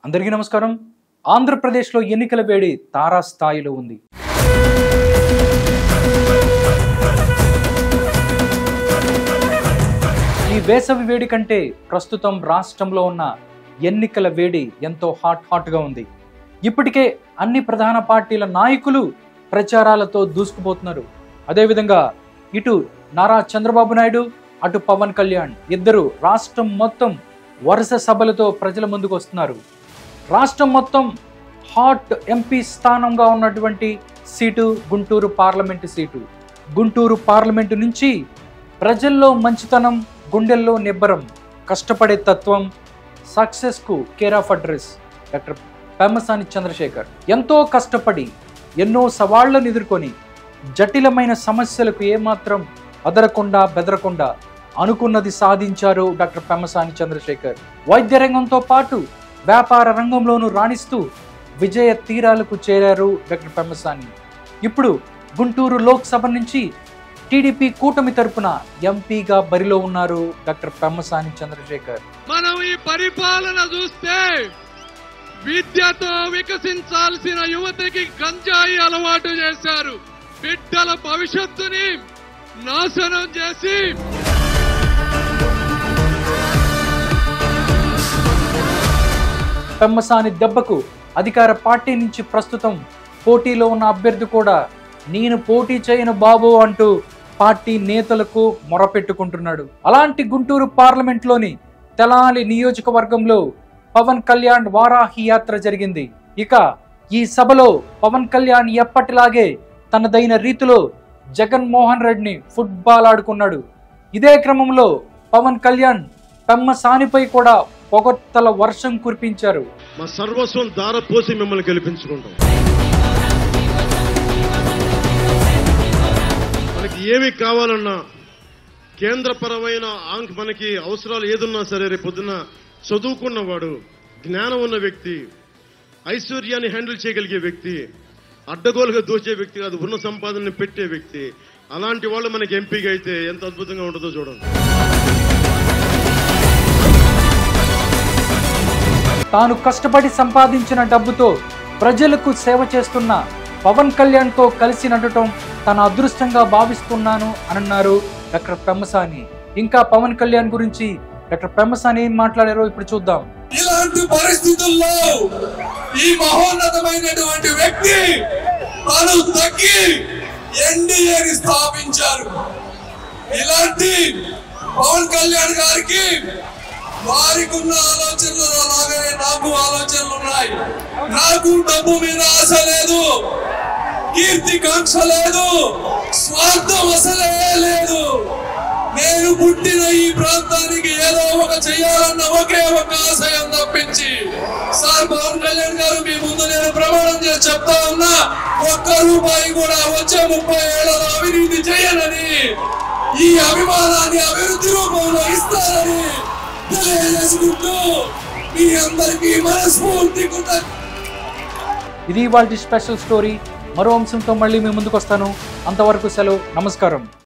అందరికీ నమస్కారం ఆంధ్రప్రదేశ్లో ఎన్నికల వేడి తారాస్థాయిలో ఉంది ఈ వేసవి వేడి కంటే ప్రస్తుతం రాష్ట్రంలో ఉన్న ఎన్నికల వేడి ఎంతో హాట్ హాట్గా ఉంది ఇప్పటికే అన్ని ప్రధాన పార్టీల నాయకులు ప్రచారాలతో దూసుకుపోతున్నారు అదేవిధంగా ఇటు నారా చంద్రబాబు నాయుడు అటు పవన్ కళ్యాణ్ ఇద్దరు రాష్ట్రం మొత్తం వరుస సభలతో ప్రజల ముందుకు వస్తున్నారు రాష్ట్రం మొత్తం హాట్ ఎంపీ స్థానంగా ఉన్నటువంటి seat Guntur parliament seat Guntur parliament నుంచి ప్రజల్లో మంచితనం గుండెల్లో నిబ్బరం కష్టపడే తత్వం సక్సెస్కు care of address doctor Pemmasani Chandrasekhar ఎంతో కష్టపడి ఎన్నో సవాళ్లను ఎదుర్కొని జటిలమైన సమస్యలకు ఏమాత్రం అదరకుండా బెదరకుండా అనుకున్నది సాధించారు డాక్టర్ పెమ్మసాని చంద్రశేఖర్ వైద్య రంగంతో పాటు వ్యాపార రంగంలోనూ రాణిస్తూ విజయ తీరాలకు చేరారు డాక్టర్ పెమ్మసాని ఇప్పుడు గుంటూరు లోక్సభ నుంచి టీడీపీ కూటమి తరపున ఎంపీగా బరిలో ఉన్నారు డాక్టర్ పెమ్మసాని చంద్రశేఖర్ మనం ఈ పరిపాలన చూస్తే విద్యతో వికసించాల్సిన యువతకి గంజాయి అలవాటు చేశారు బిడ్డల భవిష్యత్తుని నాశనం చేసి పెమ్మసాని దెబ్బకు అధికార పార్టీ నుంచి ప్రస్తుతం పోటీలో ఉన్న అభ్యర్థి కూడా నేను పోటీ చేయను బాబు అంటూ పార్టీ నేతలకు మొరపెట్టుకుంటున్నాడు అలాంటి గుంటూరు పార్లమెంట్లోని తెలాలి నియోజకవర్గంలో పవన్ కళ్యాణ్ వారాహి యాత్ర జరిగింది ఇక ఈ సభలో పవన్ కళ్యాణ్ ఎప్పటిలాగే తనదైన రీతిలో జగన్మోహన్ రెడ్డిని ఫుట్బాల్ ఆడుకున్నాడు ఇదే క్రమంలో పవన్ కళ్యాణ్ పెమ్మసానిపై కూడా పొగడ్తల వర్షం కురిపించారు మా సర్వస్వం దారపోసి మిమ్మల్ని గెలిపించుకుంటాం మనకి ఏమి కావాలన్నా కేంద్రపరమైన ఆంక్ మనకి అవసరాలు ఏదున్నా సరే రేపు పొద్దున్న చదువుకున్నవాడు జ్ఞానం ఉన్న వ్యక్తి ఐశ్వర్యాన్ని హ్యాండిల్ చేయగలిగే వ్యక్తి అడ్డగోలుగా దోచే వ్యక్తి కాదు ఉన్న సంపాదనని పెట్టే వ్యక్తి అలాంటి వాళ్ళు మనకి ఎంపీగా అయితే ఎంత అద్భుతంగా ఉంటుందో చూడండి తాను కష్టపడి సంపాదించిన డబ్బుతో ప్రజలకు సేవ చేస్తున్న పవన్ కళ్యాణ్తో కలిసి నడటం తన అదృష్టంగా భావిస్తున్నాను అని అన్నారు డాక్టర్ పెమ్మసాని ఇంకా పవన్ కళ్యాణ్ గురించి డాక్టర్ పెమ్మసాని ఏం మాట్లాడారో ఇప్పుడు చూద్దాం ఇలాంటి పరిస్థితుల్లో ఈ మహోన్నతమైనటువంటి వ్యక్తి తను తగ్గి ఎన్డీఏని స్థాపించారు ఇలాంటి పవన్ కళ్యాణ్ గారికి వారికి ఉన్న ఆలోచనలు అలాగనే నాకు ఆలోచనలు ఉన్నాయి నాకు డబ్బు మీద ఆశ లేదు కీర్తి కాంక్ష లేదు స్వార్థం అసలే లేదు నేను పుట్టిన ఈ ప్రాంతానికి ఏదో ఒక చేయాలన్న ఒకే ఒక ఆశయం తప్పించి సార్ పవన్ కళ్యాణ్ గారు మీ ముందు నేను ప్రమాణం చేసి చెప్తా ఉన్నా ఒక్క రూపాయి కూడా వచ్చే ముప్పై ఏళ్లలో అవినీతి చేయనని ఈ అభిమానాన్ని అభివృద్ధి రూపంలో ఇస్తానని తెలియజేసుకుంటూ మీ అందరికీ మనస్ఫూర్తి కృతజ్ఞ ఇది వాళ్ళ స్పెషల్ స్టోరీ మరో అంశంతో మళ్ళీ మీ ముందుకు వస్తాను అంతవరకు సెలవు నమస్కారం